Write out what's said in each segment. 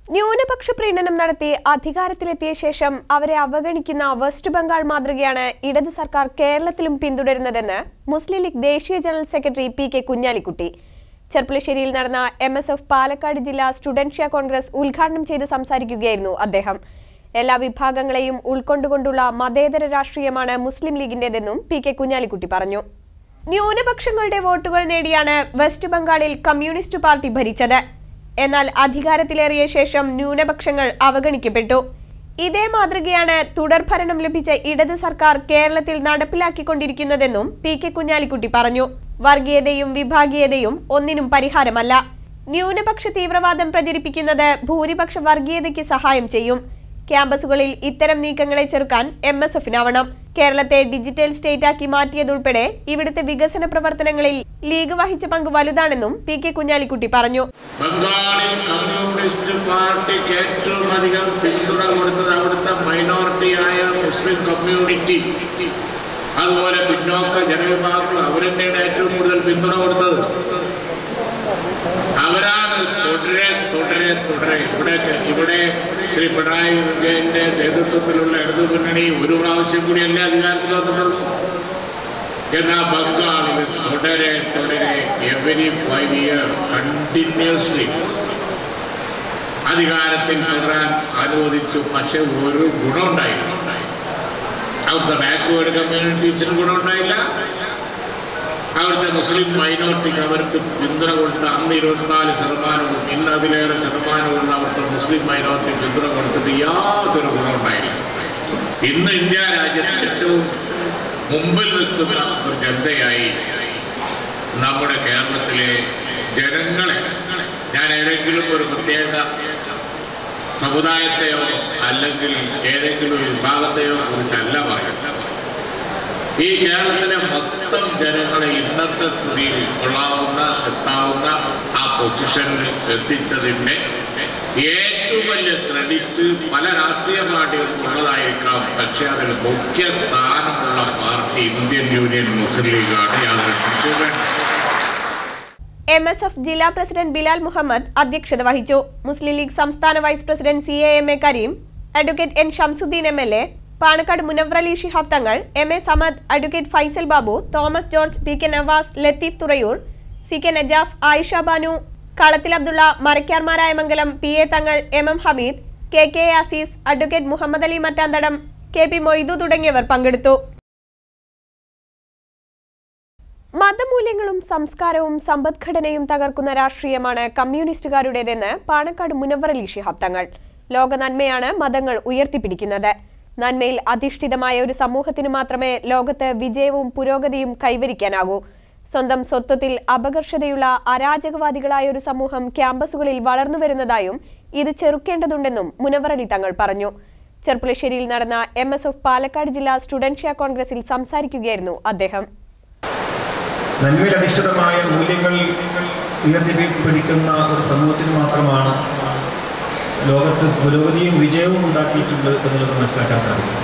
ന്യൂനപക്ഷ പ്രീണനം നടത്തി അധികാരത്തിലെത്തിയ ശേഷം അവരെ അവഗണിക്കുന്ന വെസ്റ്റ് ബംഗാൾ മാതൃകയാണ് ഇടത് സർക്കാർ കേരളത്തിലും പിന്തുടരുന്നതെന്ന് മുസ്ലിം ലീഗ് ദേശീയ general secretary P K Kunhalikutty ചെർപ്പുളശ്ശേരിയിൽ നടന്ന എം എസ് എഫ് പാലക്കാട് ജില്ലാ സ്റ്റുഡൻഷ്യ കോൺഗ്രസ് ഉദ്ഘാടനം ചെയ്ത് സംസാരിക്കുകയായിരുന്നു അദ്ദേഹം എല്ലാ വിഭാഗങ്ങളെയും ഉൾക്കൊണ്ടുകൊണ്ടുള്ള മതേതര രാഷ്ട്രീയമാണ് മുസ്ലിം ലീഗിന്റേതെന്നും പി കെ കുഞ്ഞാലിക്കുട്ടി പറഞ്ഞു ന്യൂനപക്ഷങ്ങളുടെ വോട്ടുകൾ നേടിയാണ് വെസ്റ്റ് ബംഗാളിൽ കമ്മ്യൂണിസ്റ്റ് പാർട്ടി ഭരിച്ചത് എന്നാൽ അധികാരത്തിലേറിയ ശേഷം ന്യൂനപക്ഷങ്ങൾ അവഗണിക്കപ്പെട്ടു ഇതേ മാതൃകയാണ് തുടർഭരണം ലഭിച്ച ഇടത് സർക്കാർ കേരളത്തിൽ നടപ്പിലാക്കിക്കൊണ്ടിരിക്കുന്നതെന്നും പി കെ കുഞ്ഞാലിക്കുട്ടി പറഞ്ഞു വർഗീയതയും വിഭാഗീയതയും ഒന്നിനും പരിഹാരമല്ല ന്യൂനപക്ഷ തീവ്രവാദം പ്രചരിപ്പിക്കുന്നത് ഭൂരിപക്ഷ വർഗീയതയ്ക്ക് സഹായം ചെയ്യും ക്യാമ്പസുകളിൽ ഇത്തരം നീക്കങ്ങളെ ചെറുക്കാൻ എം എസ് എഫിനാവണം കേരളത്തെ ഡിജിറ്റൽ സ്റ്റേറ്റ് ആക്കി മാറ്റിയതുൾപ്പെടെ ഇവിടുത്തെ വികസന പ്രവർത്തനങ്ങളിൽ ലീഗ് വഹിച്ച പങ്ക് വലുതാണെന്നും പി കെ കുഞ്ഞാലിക്കുട്ടി പറഞ്ഞു ബംഗാളിൽ കമ്മ്യൂണിസ്റ്റ് പാർട്ടിക്ക് ഏറ്റവും അധികം പിന്തുണ കൊടുത്തത് അവിടുത്തെ മൈനോറിറ്റിയായ മുസ്ലിം കമ്മ്യൂണിറ്റി അതുപോലെ പിന്നോക്ക ജനവിഭാഗങ്ങൾ അവർ തന്നെയാണ് ഏറ്റവും കൂടുതൽ പിന്തുണ കൊടുത്തത് അവരാണ് തുടരെ തുടരെ തുടരെ ഇവിടെ ഇവിടെ ശ്രീ പിണറായി വിജയന്റെ നേതൃത്വത്തിലുള്ള ഇടതു മുന്നണി ഒരു പ്രാവശ്യം കൂടിയല്ലേ അധികാരത്തിൽ വന്നിട്ടുള്ളൂ എന്നാൽ ബംഗാളിൽ തുടരെ തുടരെ എവരി ഫൈവ് ഇയർ കണ്ടിന്യൂസ്ലി അധികാരത്തിൽ തുടരാൻ അനുവദിച്ചു പക്ഷെ ഒരു ഗുണമുണ്ടായില്ല അവിടുത്തെ ബാക്ക്വേർഡ് കമ്മ്യൂണിറ്റീസിന് ഗുണമുണ്ടായില്ല അവിടുത്തെ മുസ്ലിം മൈനോറിറ്റിക്ക് അവർക്ക് പിന്തുണ കൊടുത്ത അന്ന് ഇരുപത്തിനാല് ശതമാനവും ഇന്ന് അതിലേറെ ശതമാനമുള്ള അവിടുത്തെ മുസ്ലിം മൈനോറിറ്റി പിന്തുണ കൊടുത്തിട്ട് യാതൊരു ഗുണമുണ്ടായില്ല ഇന്ന് ഇന്ത്യ രാജ്യത്ത് ഏറ്റവും മുമ്പിൽ നിൽക്കുന്ന ഒരു ജനതയായി നമ്മുടെ കേരളത്തിലെ ജനങ്ങളെ ഞാൻ ഏതെങ്കിലും ഒരു പ്രത്യേക സമുദായത്തെയോ അല്ലെങ്കിൽ ഏതെങ്കിലും ഒരു വിഭാഗത്തെയോ കുറിച്ചല്ല പറയുന്നത് ഈ കേരളത്തിലെ മൊത്തം ജനങ്ങളെ ഇന്നത്തെ സ്ഥിതിയിൽ കൊള്ളാവുന്ന എത്താവുന്ന ആ പൊസിഷനിൽ എത്തിച്ചതിൻ്റെ ഏറ്റവും വലിയ ക്രെഡിറ്റ് പല രാഷ്ട്രീയ പാർട്ടികൾക്കും ഉള്ളതായിരിക്കാം പക്ഷെ അതിൽ മുഖ്യ സ്ഥാനമുള്ള പാർട്ടി ഇന്ത്യൻ യൂണിയൻ മുസ്ലിം ലീഗാണ് യാതൊരു സംശയവും വേണ്ട എം എസ് എഫ് ജില്ലാ പ്രസിഡന്റ് ബിലാൽ മുഹമ്മദ് അധ്യക്ഷത വഹിച്ചു മുസ്ലിം ലീഗ് സംസ്ഥാന vice president C A M A Kareem advocate N Shamsuddin M L A Panakkad Munavar Ali Shihab Thangal M A Samad advocate Faisal Babu Thomas George P K Navas Latheef Thurayur C K Najaf Ayisha Banu Kalathil Abdulla മരക്കാർമാരായ Mangalam P A Thangal M M Hameed K K Azeez advocate Muhammad Ali Mattanthadam K P Moidu തുടങ്ങിയവർ പങ്കെടുത്തു മതമൂല്യങ്ങളും സംസ്കാരവും സമ്പദ്ഘടനയും തകർക്കുന്ന രാഷ്ട്രീയമാണ് കമ്മ്യൂണിസ്റ്റുകാരുടേതെന്ന് പാണക്കാട് മുനവർ അലി ശിഹാബ് തങ്ങൾ ലോക നന്മയാണ് മതങ്ങൾ ഉയർത്തിപ്പിടിക്കുന്നത് നന്മയിൽ അധിഷ്ഠിതമായ ഒരു സമൂഹത്തിന് മാത്രമേ ലോകത്ത് വിജയവും പുരോഗതിയും കൈവരിക്കാനാകൂ സ്വന്തം സ്വത്വത്തിൽ അപകർഷതയുള്ള അരാജകവാദികളായ ഒരു സമൂഹം ക്യാമ്പസുകളിൽ വളർന്നു വരുന്നതായും ഇത് ചെറുക്കേണ്ടതുണ്ടെന്നും മുനവർ അലി തങ്ങൾ പറഞ്ഞു ചെർപ്പുളശ്ശേരിയിൽ നടന്ന എം എസ് എഫ് പാലക്കാട് ജില്ലാ സ്റ്റുഡൻഷ്യ കോൺഗ്രസിൽ സംസാരിക്കുകയായിരുന്നു അദ്ദേഹം നന്മയിൽ അധിഷ്ഠിതമായ മൂല്യങ്ങൾ ഉയർത്തിപ്പിടിക്കുന്ന ഒരു സമൂഹത്തിന് മാത്രമാണ് ലോകത്ത് പുരോഗതിയും വിജയവും ഉണ്ടാക്കിയിട്ടുണ്ട് എന്നുള്ളത് മനസ്സിലാക്കാൻ സാധിക്കും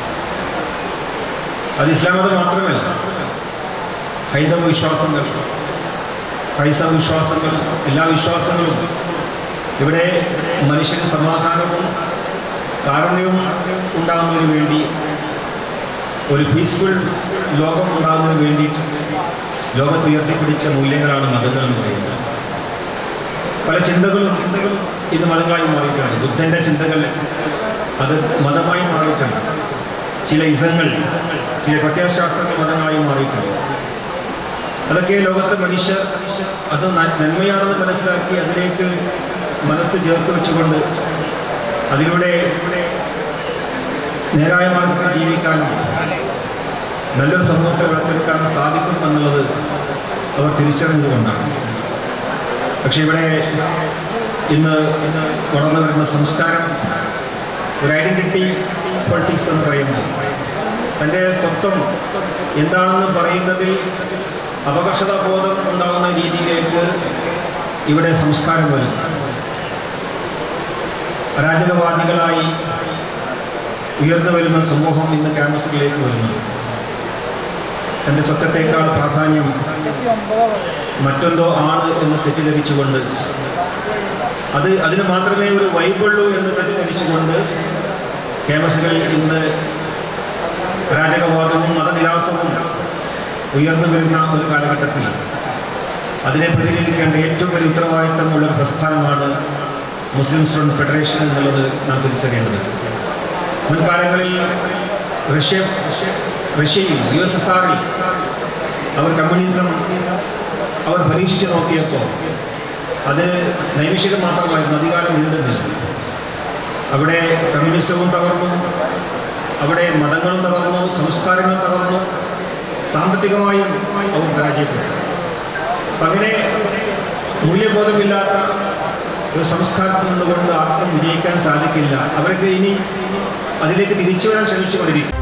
അത് ഇസ്ലാം മതം മാത്രമല്ല ഹൈന്ദവ വിശ്വാസങ്ങൾ ക്രൈസ്തവ വിശ്വാസങ്ങൾ എല്ലാ വിശ്വാസങ്ങളും ഇവിടെ മനുഷ്യന് സമാധാനവും കാരുണ്യവും ഉണ്ടാകുന്നതിന് വേണ്ടി ഒരു പീസ്ഫുൾ ലോകം ഉണ്ടാകുന്നതിന് വേണ്ടിയിട്ട് ലോകത്ത് ഉയർത്തിപ്പിടിച്ച മൂല്യങ്ങളാണ് മതങ്ങൾ എന്ന് പറയുന്നത് പല ചിന്തകളും ഇന്ന് മതങ്ങളായി മാറിയിട്ടുണ്ട് ബുദ്ധൻ്റെ ചിന്തകൾ അത് മതമായി മാറിയിട്ടുണ്ട് ചില ഇസങ്ങൾ ചില പ്രത്യയശാസ്ത്രങ്ങൾ മതങ്ങളായി മാറിയിട്ടുണ്ട് അതൊക്കെ ലോകത്തെ മനുഷ്യർ അത് ന- നന്മയാണെന്ന് മനസ്സിലാക്കി അതിലേക്ക് മനസ്സ് ചേർത്ത് വെച്ചുകൊണ്ട് അതിലൂടെ നേരായ മാർഗത്തിൽ ജീവിക്കാനും നല്ലൊരു സമൂഹത്തെ വളർത്തിയെടുക്കാൻ സാധിക്കും എന്നുള്ളത് അവർ തിരിച്ചറിഞ്ഞുകൊണ്ടാണ് പക്ഷെ ഇവിടെ ഇന്ന് വളർന്നു വരുന്ന സംസ്കാരം ഒരു ഐഡൻറ്റിറ്റി പൊളിറ്റിക്സ് എന്ന് പറയുന്നത് തൻ്റെ സ്വത്വം എന്താണെന്ന് പറയുന്നതിൽ അപകർഷതാബോധം ഉണ്ടാകുന്ന രീതിയിലേക്ക് ഇവിടെ സംസ്കാരം വരും അരാജകവാദികളായി ഉയർന്നു വരുന്ന സമൂഹം ഇന്ന് ക്യാമ്പസുകളിലേക്ക് വരുന്നു തൻ്റെ സ്വത്വത്തേക്കാൾ പ്രാധാന്യം മറ്റെന്തോ ആണ് എന്ന് തെറ്റിദ്ധരിച്ചുകൊണ്ട് അത് അതിന് മാത്രമേ ഒരു വൈബുള്ളൂ എന്ന് തെറ്റിദ്ധരിച്ചുകൊണ്ട് ക്യാമ്പസുകൾ ഇന്ന് രാജകവാദവും മതനിരാസവും ഉയർന്നു വരുന്ന ഒരു കാലഘട്ടത്തിൽ അതിനെ പ്രതിനിധിക്കേണ്ട ഏറ്റവും വലിയ ഉത്തരവാദിത്തമുള്ള ഒരു പ്രസ്ഥാനമാണ് മുസ്ലിം സ്റ്റുഡൻറ് ഫെഡറേഷൻ എന്നുള്ളത് നാം തിരിച്ചറിയേണ്ടത് മുൻകാലങ്ങളിൽ റഷ്യ റഷ്യയിൽ യു എസ് എസ് ആറിൽ അവർ കമ്മ്യൂണിസം അവർ പരീക്ഷിച്ച് നോക്കിയപ്പോൾ അത് നൈമിഷികം മാത്രമായിരുന്നു അധികാരം നീണ്ടുന്നില്ല അവിടെ കമ്മ്യൂണിസവും തകർന്നു അവിടെ മതങ്ങളും തകർന്നു സംസ്കാരങ്ങളും തകർന്നു സാമ്പത്തികമായും അവർ പരാജയപ്പെട്ടു അപ്പം അങ്ങനെ മൂല്യബോധമില്ലാത്ത ഒരു സംസ്കാരത്തിൽ നിന്നുകൊണ്ട് ആർക്കും വിജയിക്കാൻ സാധിക്കില്ല അവർക്ക് ഇനി അതിലേക്ക് തിരിച്ചു വരാൻ ശ്രമിച്ചുകൊണ്ടിരിക്കും